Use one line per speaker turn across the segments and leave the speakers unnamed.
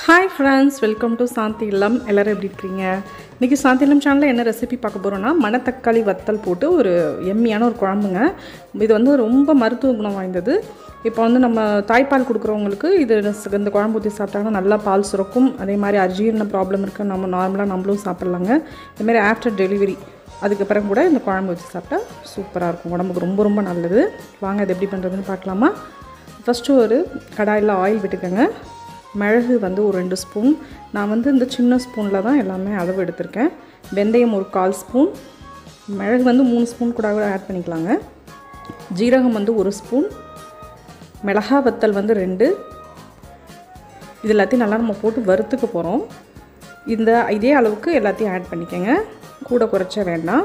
hi friends welcome to Shanthi Illam எல்லோரும் எப்படி இருக்கிறீங்க இன்றைக்கி சாந்தி இல்லம் சேனலில் என்ன ரெசிபி பார்க்க போகிறோன்னா மணத்தக்காளி வத்தல் போட்டு ஒரு எம்மியான ஒரு குழம்புங்க இது வந்து ரொம்ப மருத்துவ குணம் வாய்ந்தது இப்போ வந்து நம்ம தாய்ப்பால் கொடுக்குறவங்களுக்கு இது இந்த குழம்பு ஊற்றி சாப்பிட்டாங்கன்னா நல்லா பால் சுரக்கும் அதே மாதிரி அஜீரண ப்ராப்ளம் இருக்க நம்ம நார்மலாக நம்மளும் சாப்பிட்லாங்க இதுமாரி ஆஃப்டர் டெலிவரி அதுக்கப்புறம் கூட இந்த குழம்பு வச்சு சாப்பிட்டா சூப்பராக இருக்கும் உடம்புக்கு ரொம்ப ரொம்ப நல்லது வாங்க இது எப்படி பண்ணுறதுன்னு பார்க்கலாமா ஃபஸ்ட்டு ஒரு கடாயில் ஆயில் விட்டுக்கோங்க மிளகு வந்து ஒரு ரெண்டு ஸ்பூன் நான் வந்து இந்த சின்ன ஸ்பூனில் தான் எல்லாமே அளவு எடுத்திருக்கேன் வெந்தயம் ஒரு கால் ஸ்பூன் மிளகு வந்து மூணு ஸ்பூன் கூட கூட ஆட் பண்ணிக்கலாங்க ஜீரகம் வந்து ஒரு ஸ்பூன் மிளகா வத்தல் வந்து ரெண்டு இது எல்லாத்தையும் நல்லா நம்ம போட்டு வறுத்துக்க போகிறோம் இந்த இதே அளவுக்கு எல்லாத்தையும் ஆட் பண்ணிக்கோங்க கூட குறைச்ச வேண்டாம்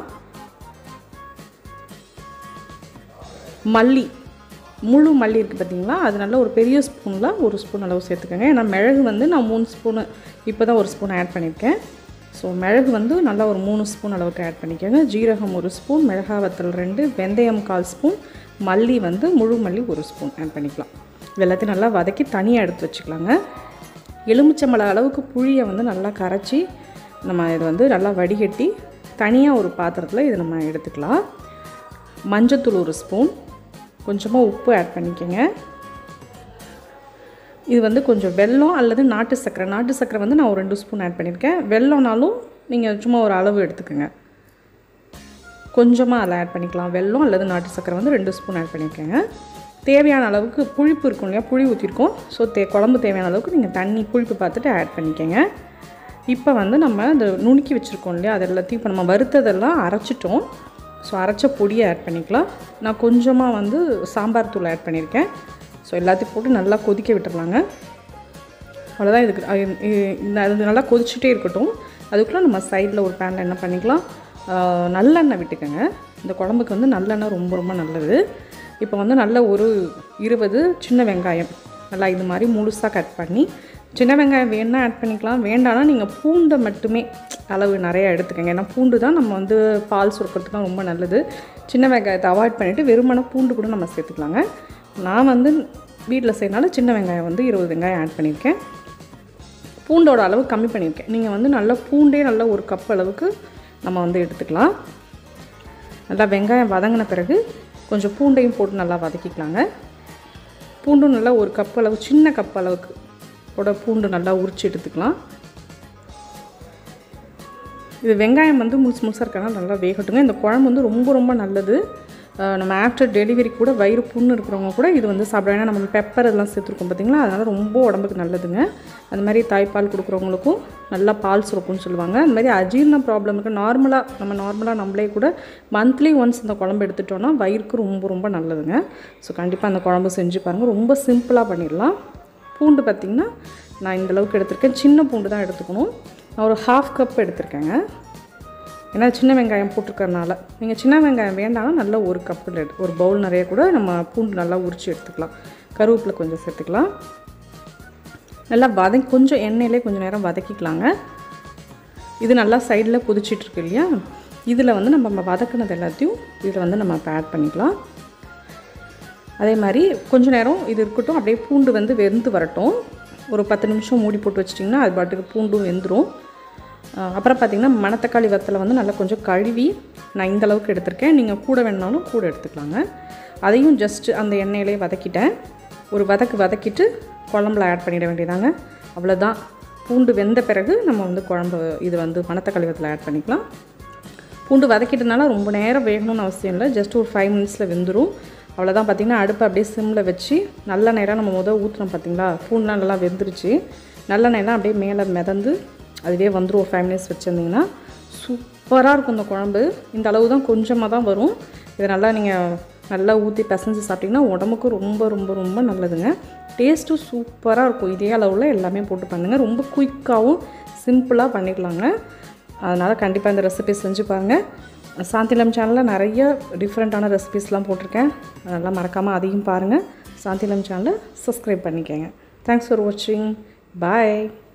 மல்லி முழு மல்லி இருக்குது பார்த்தீங்களா அது நல்லா ஒரு பெரிய ஸ்பூனில் ஒரு ஸ்பூன் அளவு சேர்த்துக்கோங்க ஏன்னா மிளகு வந்து நான் மூணு ஸ்பூனு இப்போ தான் ஒரு ஸ்பூன் ஆட் பண்ணியிருக்கேன் ஸோ மிளகு வந்து நல்லா ஒரு மூணு ஸ்பூன் அளவுக்கு ஆட் பண்ணிக்கோங்க ஜீரகம் ஒரு ஸ்பூன் மிளகா வத்தல் ரெண்டு வெந்தயம் கால் ஸ்பூன் மல்லி வந்து முழு மல்லி ஒரு ஸ்பூன் ஆட் பண்ணிக்கலாம் இது எல்லாத்தையும் நல்லா வதக்கி தனியாக எடுத்து வச்சுக்கலாங்க எலுமிச்சம்பழ அளவுக்கு புளியை வந்து நல்லா கரைச்சி நம்ம இதை வந்து நல்லா வடிகட்டி தனியாக ஒரு பாத்திரத்தில் இதை நம்ம எடுத்துக்கலாம் மஞ்சத்தூள் ஒரு ஸ்பூன் கொஞ்சமாக உப்பு ஆட் பண்ணிக்கோங்க இது வந்து கொஞ்சம் வெல்லம் அல்லது நாட்டு சர்க்கரை நாட்டு சர்க்கரை வந்து நான் ஒரு ரெண்டு ஸ்பூன் ஆட் பண்ணியிருக்கேன் வெல்லம்னாலும் நீங்கள் சும்மா ஒரு அளவு எடுத்துக்கோங்க கொஞ்சமாக அதில் ஆட் பண்ணிக்கலாம் வெல்லம் அல்லது நாட்டு சர்க்கரை வந்து ரெண்டு ஸ்பூன் ஆட் பண்ணியிருக்கேங்க தேவையான அளவுக்கு புளிப்பு இருக்கும் இல்லையா புளி ஊற்றிருக்கோம் ஸோ தே குழம்பு தேவையான அளவுக்கு நீங்கள் தண்ணி புளிப்பு பார்த்துட்டு ஆட் பண்ணிக்கோங்க இப்போ வந்து நம்ம இந்த நுணுக்கி வச்சுருக்கோம் இல்லையா அது எல்லாத்தையும் இப்போ நம்ம வறுத்ததெல்லாம் அரைச்சிட்டோம் ஸோ அரைச்ச பொடியை ஆட் பண்ணிக்கலாம் நான் கொஞ்சமாக வந்து சாம்பார் தூள் ஆட் பண்ணியிருக்கேன் ஸோ எல்லாத்தையும் போட்டு நல்லா கொதிக்க விட்டுறலாங்க அவ்வளோதான் இதுக்கு இந்த அது நல்லா கொதிச்சுட்டே இருக்கட்டும் அதுக்குள்ளே நம்ம சைடில் ஒரு பேனில் என்ன பண்ணிக்கலாம் நல்லெண்ணெய் விட்டுக்கோங்க இந்த குழம்புக்கு வந்து நல்லெண்ணெய் ரொம்ப ரொம்ப நல்லது இப்போ வந்து நல்ல ஒரு இருபது சின்ன வெங்காயம் நல்லா இது மாதிரி முழுசாக கட் பண்ணி சின்ன வெங்காயம் வேணால் ஆட் பண்ணிக்கலாம் வேண்டாம்னா நீங்கள் பூண்டை மட்டுமே அளவு நிறையா எடுத்துக்கோங்க ஏன்னா பூண்டு தான் நம்ம வந்து பால் சுரக்கிறதுக்கு ரொம்ப நல்லது சின்ன வெங்காயத்தை அவாய்ட் பண்ணிவிட்டு வெறுமனை பூண்டு கூட நம்ம சேர்த்துக்கலாங்க நான் வந்து வீட்டில் செய்யனால சின்ன வெங்காயம் வந்து இருபது வெங்காயம் ஆட் பண்ணியிருக்கேன் பூண்டோட அளவு கம்மி பண்ணியிருக்கேன் நீங்கள் வந்து நல்லா பூண்டே நல்லா ஒரு கப் அளவுக்கு நம்ம வந்து எடுத்துக்கலாம் நல்லா வெங்காயம் வதங்கின பிறகு கொஞ்சம் பூண்டையும் போட்டு நல்லா வதக்கிக்கலாங்க பூண்டும் நல்லா ஒரு கப் அளவு சின்ன கப் அளவுக்கு கூட பூண்டு நல்லா உரிச்சு எடுத்துக்கலாம் இது வெங்காயம் வந்து முழுசு முழுசாக இருக்கனால நல்லா வேகட்டுங்க இந்த குழம்பு வந்து ரொம்ப ரொம்ப நல்லது நம்ம ஆஃப்டர் டெலிவரி கூட வயிறு புண்ணு இருக்கிறவங்க கூட இது வந்து சாப்பிடுவாங்க ஏன்னா நம்ம பெப்பர் இதெல்லாம் சேர்த்துருக்கோம் பார்த்திங்களா அதனால் ரொம்ப உடம்புக்கு நல்லதுங்க அந்த மாதிரி தாய்ப்பால் கொடுக்குறவங்களுக்கும் நல்லா பால் சுரக்கும்னு சொல்லுவாங்க அந்த மாதிரி அஜீர்ண ப்ராப்ளம் இருக்குது நார்மலாக நம்ம நார்மலாக நம்மளே கூட மந்த்லி ஒன்ஸ் இந்த குழம்பு எடுத்துட்டோன்னா வயிறுக்கு ரொம்ப ரொம்ப நல்லதுங்க ஸோ கண்டிப்பாக அந்த குழம்பு செஞ்சு பாருங்கள் ரொம்ப சிம்பிளாக பண்ணிடலாம் பூண்டு பார்த்திங்கன்னா நான் இந்தளவுக்கு எடுத்திருக்கேன் சின்ன பூண்டு தான் எடுத்துக்கணும் நான் ஒரு ஹாஃப் கப் எடுத்திருக்கேங்க ஏன்னா சின்ன வெங்காயம் போட்டிருக்கறனால நீங்கள் சின்ன வெங்காயம் வேண்டாம்னா நல்லா ஒரு கப்பில் எடு ஒரு பவுல் நிறைய கூட நம்ம பூண்டு நல்லா உரித்து எடுத்துக்கலாம் கருவேப்பிலை கொஞ்சம் சேர்த்துக்கலாம் நல்லா வதக்கி கொஞ்சம் எண்ணெயிலே கொஞ்சம் நேரம் வதக்கிக்கலாங்க இது நல்லா சைடில் கொதிச்சிட்ருக்கு இல்லையா இதில் வந்து நம்ம வதக்கினது எல்லாத்தையும் இதில் வந்து நம்ம இப்போ ஆட் பண்ணிக்கலாம் அதே மாதிரி கொஞ்சம் நேரம் இது இருக்கட்டும் அப்படியே பூண்டு வந்து வெந்து வரட்டும் ஒரு பத்து நிமிஷம் மூடி போட்டு வச்சிட்டிங்கன்னா அது பாட்டுக்கு பூண்டும் வெந்துடும் அப்புறம் பார்த்திங்கன்னா மணத்தக்காளி வத்தலை வந்து நல்லா கொஞ்சம் கழுவி நான் இந்த அளவுக்கு எடுத்திருக்கேன் நீங்கள் கூட வேணாலும் கூட எடுத்துக்கலாங்க அதையும் ஜஸ்ட்டு அந்த எண்ணெயிலே வதக்கிட்டேன் ஒரு வதக்கு வதக்கிட்டு குழம்புல ஆட் பண்ணிட வேண்டியதாங்க அவ்வளோதான் பூண்டு வெந்த பிறகு நம்ம வந்து குழம்பு இது வந்து மணத்தக்காளி வத்தலை ஆட் பண்ணிக்கலாம் பூண்டு வதக்கிட்டனால ரொம்ப நேரம் வேகணும்னு அவசியம் இல்லை ஜஸ்ட் ஒரு ஃபைவ் மினிட்ஸில் வெந்துடும் அவ்வளோதான் பார்த்திங்கன்னா அடுப்பை அப்படியே சிம்மில் வச்சு நல்ல நேரம் நம்ம முதல் ஊற்றுனோம் பார்த்திங்களா பூண்டுலாம் நல்லா வெந்துருச்சு நல்ல நேரம் அப்படியே மேலே மிதந்து அதுவே வந்துடும் ஒரு ஃபைவ் மினிட்ஸ் வச்சுருந்திங்கன்னா சூப்பராக இருக்கும் இந்த குழம்பு இந்த அளவு தான் கொஞ்சமாக தான் வரும் இதை நல்லா நீங்கள் நல்லா ஊற்றி பிசைஞ்சு சாப்பிட்டிங்கன்னா உடம்புக்கு ரொம்ப ரொம்ப ரொம்ப நல்லதுங்க டேஸ்ட்டும் சூப்பராக இருக்கும் இதே அளவில் எல்லாமே போட்டு பண்ணுங்கள் ரொம்ப குயிக்காகவும் சிம்பிளாக பண்ணிக்கலாங்க அதனால் கண்டிப்பாக இந்த ரெசிபி செஞ்சு பாருங்கள் சாந்திலம் சேனலில் நிறைய டிஃப்ரெண்ட்டான ரெசிபிஸ்லாம் போட்டிருக்கேன் அதெல்லாம் மறக்காமல் அதையும் பாருங்கள் சாந்திலம் சேனலை சப்ஸ்கிரைப் பண்ணிக்கோங்க தேங்க்ஸ் ஃபார் வாட்சிங் பாய்